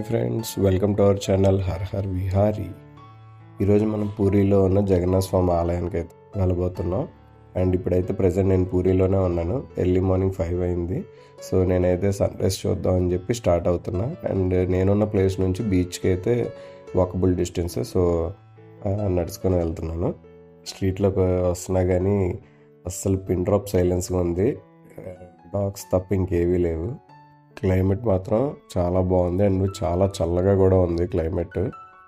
friends welcome to our channel Har Har Vihari ఈరోజు మనం పూరిలో ఉన్న జగన్నాథ స్వామి ఆలయానికి అయితే వెళ్ళబోతున్నాం అండ్ ఇప్పుడైతే ప్రజెంట్ నేను పూరిలోనే ఉన్నాను ఎర్లీ మార్నింగ్ ఫైవ్ అయింది సో నేనైతే సన్ రైజ్ చూద్దాం అని చెప్పి స్టార్ట్ అవుతున్నా అండ్ నేనున్న ప్లేస్ నుంచి బీచ్కి అయితే వాకబుల్ డిస్టెన్స్ సో ఆ, నడుచుకొని వెళ్తున్నాను స్ట్రీట్లోకి వస్తున్నా కానీ అస్సలు పిన్ డ్రాప్ సైలెన్స్గా ఉంది డాగ్స్ తప్ప ఇంకేవీ లేవు క్లైమేట్ మాత్రం చాలా బాగుంది అండ్ చాలా చల్లగా కూడా ఉంది క్లైమేట్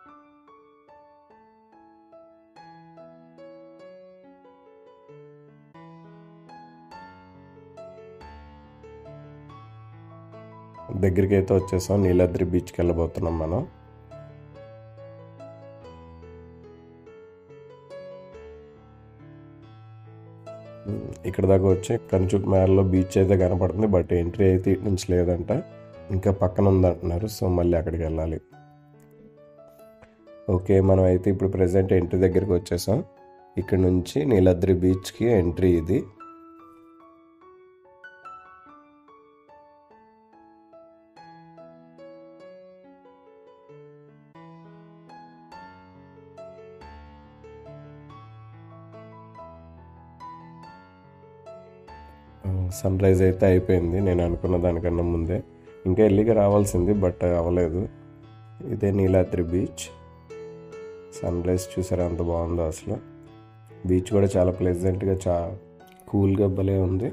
దగ్గరికి అయితే వచ్చేసాం నీలాద్రి బీచ్కి వెళ్ళబోతున్నాం మనం ఉమ్, ఇక్కడ దాకా వచ్చి కంచుట్ మేరలో బీచ్ అయితే కనపడుతుంది బట్ ఎంట్రీ అయితే ఇటు నుంచి లేదంట ఇంకా పక్కన ఉందంటున్నారు సో మళ్ళీ అక్కడికి వెళ్ళాలి ఓకే మనం అయితే ఇప్పుడు ప్రజెంట్ ఎంట్రీ దగ్గరికి వచ్చేసాం ఇక్కడ నుంచి నీలాద్రి బీచ్కి ఎంట్రీ ఇది సన్ రైజ్ అయితే అయిపోయింది నేను అనుకున్న దానికన్నా ముందే ఇంకా ఎల్లిగా రావాల్సింది బట్ అవ్వలేదు ఇదే నీలాద్రి బీచ్ సన్ రైజ్ చూసారా ఎంత బాగుందో అసలు బీచ్ కూడా చాలా ప్లెజెంట్గా చా కూల్గా భలే ఉంది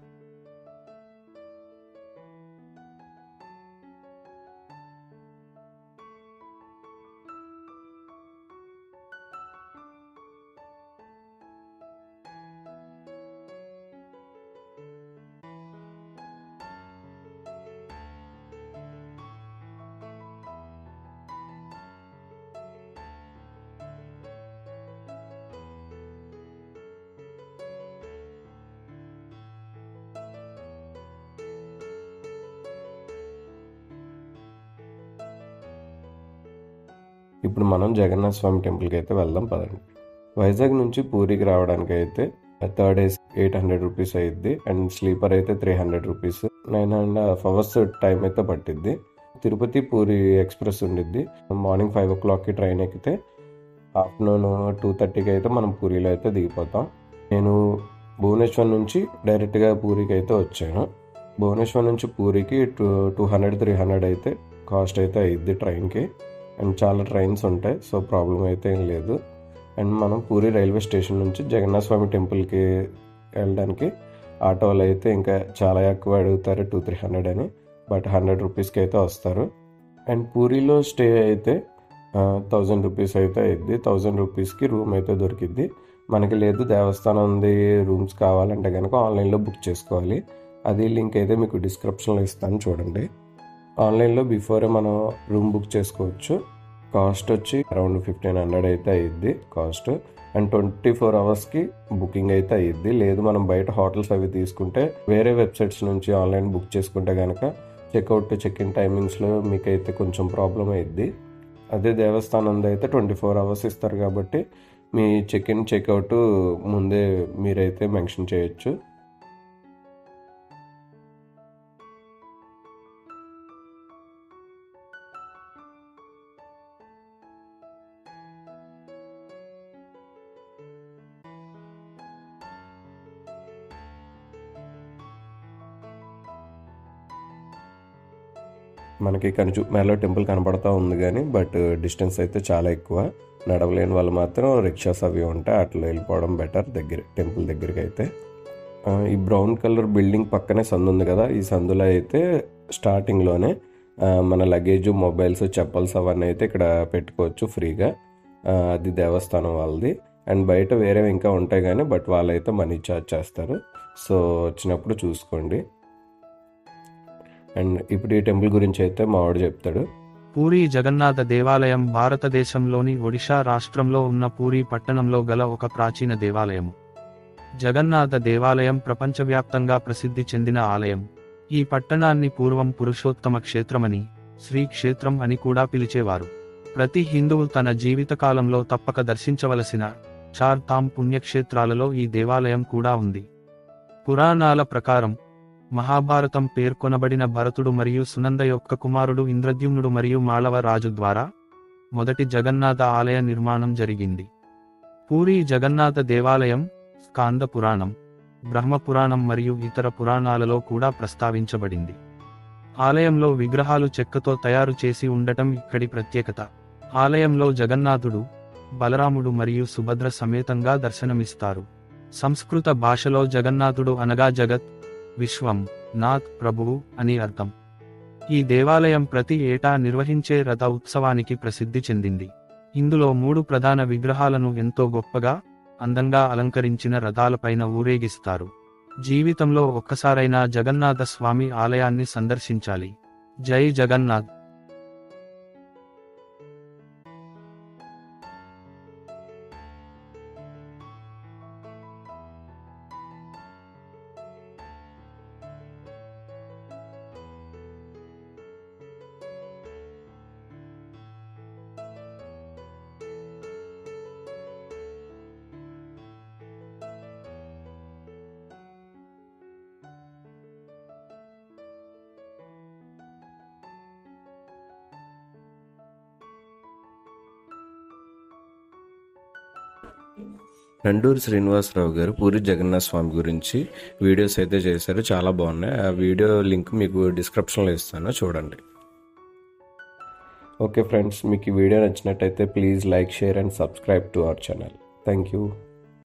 ఇప్పుడు మనం జగన్నాథ స్వామి టెంపుల్కి అయితే వెళ్దాం పదండి వైజాగ్ నుంచి పూరికి రావడానికి అయితే third AC eight hundred rupees అయ్యిద్ది అండ్ స్లీపర్ అయితే three hundred rupees nine and half hours time అయితే పట్టిద్ది తిరుపతి పూరి ఎక్స్ప్రెస్ ఉండిద్ది మార్నింగ్ ఫైవ్ ఓ క్లాక్కి ట్రైన్ ఎక్కితే ఆఫ్టర్నూన్ టూ థర్టీకి అయితే మనం పూరిలో అయితే దిగిపోతాం నేను భువనేశ్వర్ నుంచి డైరెక్ట్గా పూరికి అయితే వచ్చాను భువనేశ్వర్ నుంచి పూరికి two two hundred three hundred అయితే కాస్ట్ అయితే అయ్యిద్ది ట్రైన్కి అండ్ చాలా ట్రైన్స్ ఉంటాయి సో ప్రాబ్లం అయితే ఏం లేదు అండ్ మనం పూరి రైల్వే స్టేషన్ నుంచి జగన్నాథ స్వామి టెంపుల్కి వెళ్ళడానికి ఆటోలు అయితే ఇంకా చాలా ఎక్కువ అడుగుతారు టూ త్రీ హండ్రెడ్ అని బట్ హండ్రెడ్ రూపీస్కి అయితే వస్తారు అండ్ పూరిలో స్టే అయితే థౌజండ్ రూపీస్ అయితే అయింది థౌజండ్ రూపీస్కి రూమ్ అయితే దొరికిద్ది మనకి లేదు దేవస్థానం ఉంది రూమ్స్ కావాలంటే కనుక ఆన్లైన్లో బుక్ చేసుకోవాలి అది లింక్ అయితే మీకు డిస్క్రిప్షన్లో ఇస్తాను చూడండి ఆన్లైన్లో బిఫోరే మనం రూమ్ బుక్ చేసుకోవచ్చు కాస్ట్ వచ్చి అరౌండ్ ఫిఫ్టీన్ హండ్రెడ్ అయితే అయ్యిద్ది కాస్ట్ అండ్ ట్వంటీ ఫోర్ అవర్స్కి బుకింగ్ అయితే అయ్యిద్ది లేదు మనం బయట హోటల్స్ అవి తీసుకుంటే వేరే వెబ్సైట్స్ నుంచి ఆన్లైన్ బుక్ చేసుకుంటే కనుక చెక్అవుట్ చెక్ ఇన్ టైమింగ్స్లో మీకైతే కొంచెం ప్రాబ్లం అయ్యిద్ది అదే దేవస్థానం అయితే ట్వంటీ ఫోర్ అవర్స్ ఇస్తారు కాబట్టి మీ చెక్ ఇన్ చెక్అవుట్ ముందే మీరైతే మెన్షన్ చేయొచ్చు మనకి కనుచు మేలో టెంపుల్ కనపడతా ఉంది కానీ బట్ డిస్టెన్స్ అయితే చాలా ఎక్కువ నడవలేని వాళ్ళు మాత్రం రిక్షాస్ అవి ఉంటాయి అట్లా వెళ్ళిపోవడం బెటర్ దగ్గర టెంపుల్ దగ్గరికి అయితే ఆ, ఈ బ్రౌన్ కలర్ బిల్డింగ్ పక్కనే సందు ఉంది కదా ఈ సందులో అయితే స్టార్టింగ్లోనే ఆ, మన లగేజ్ మొబైల్స్ చెప్పల్స్ అవన్నీ అయితే ఇక్కడ పెట్టుకోవచ్చు ఫ్రీగా ఆ, అది దేవస్థానం వాళ్ళది అండ్ బయట వేరే ఇంకా ఉంటాయి కానీ బట్ వాళ్ళైతే మనీ ఛార్జ్ చేస్తారు సో వచ్చినప్పుడు చూసుకోండి అండ్ ఇప్పుడు ఈ టెంపుల్ గురించి అయితే మావాడు చెప్తాడు పూరి జగన్నాథ దేవాలయం భారతదేశంలోని ఒడిషా రాష్ట్రంలో ఉన్న పూరి పట్టణంలో గల ఒక ప్రాచీన దేవాలయం జగన్నాథ దేవాలయం ప్రపంచవ్యాప్తంగా ప్రసిద్ధి చెందిన ఆలయం ఈ పట్టణాన్ని పూర్వం పురుషోత్తమ క్షేత్రమని శ్రీ క్షేత్రం అని కూడా పిలిచేవారు ప్రతి హిందువు తన జీవితకాలంలో తప్పక దర్శించవలసిన చార్ ధామ్ పుణ్యక్షేత్రాలలో ఈ దేవాలయం కూడా ఉంది పురాణాల ప్రకారం మహాభారతం పేర్కొనబడిన భరతుడు మరియు సునంద యొక్క కుమారుడు ఇంద్రద్యుమ్నుడు మరియు మాళవ రాజు ద్వారా మొదటి జగన్నాథ ఆలయ నిర్మాణం జరిగింది పూరి జగన్నాథ దేవాలయం స్కాంద పురాణం బ్రహ్మపురాణం మరియు ఇతర పురాణాలలో కూడా ప్రస్తావించబడింది ఆలయంలో విగ్రహాలు చెక్కతో తయారు చేసి ఉండటం ఇక్కడి ప్రత్యేకత ఆలయంలో జగన్నాథుడు బలరాముడు మరియు సుభద్ర సమేతంగా దర్శనమిస్తారు సంస్కృత భాషలో జగన్నాథుడు అనగా జగత్ విశ్వం నాథ్ ప్రభువు అని అర్థం ఈ దేవాలయం ప్రతి ఏటా నిర్వహించే రథ ఉత్సవానికి ప్రసిద్ధి చెందింది ఇందులో మూడు ప్రధాన విగ్రహాలను ఎంతో గొప్పగా అందంగా అలంకరించిన రథాలపైన ఊరేగిస్తారు జీవితంలో ఒక్కసారైనా జగన్నాథ స్వామి ఆలయాన్ని సందర్శించాలి జై జగన్నాథ్ నండూరి శ్రీనివాసరావు గారు పూరి జగన్నాథ స్వామి గురించి వీడియోస్ అయితే చేశారు చాలా బాగున్నాయి ఆ వీడియో లింక్ మీకు డిస్క్రిప్షన్లో ఇస్తాను చూడండి ఓకే ఫ్రెండ్స్ మీకు ఈ వీడియో నచ్చినట్టయితే please like share and subscribe to our channel thank you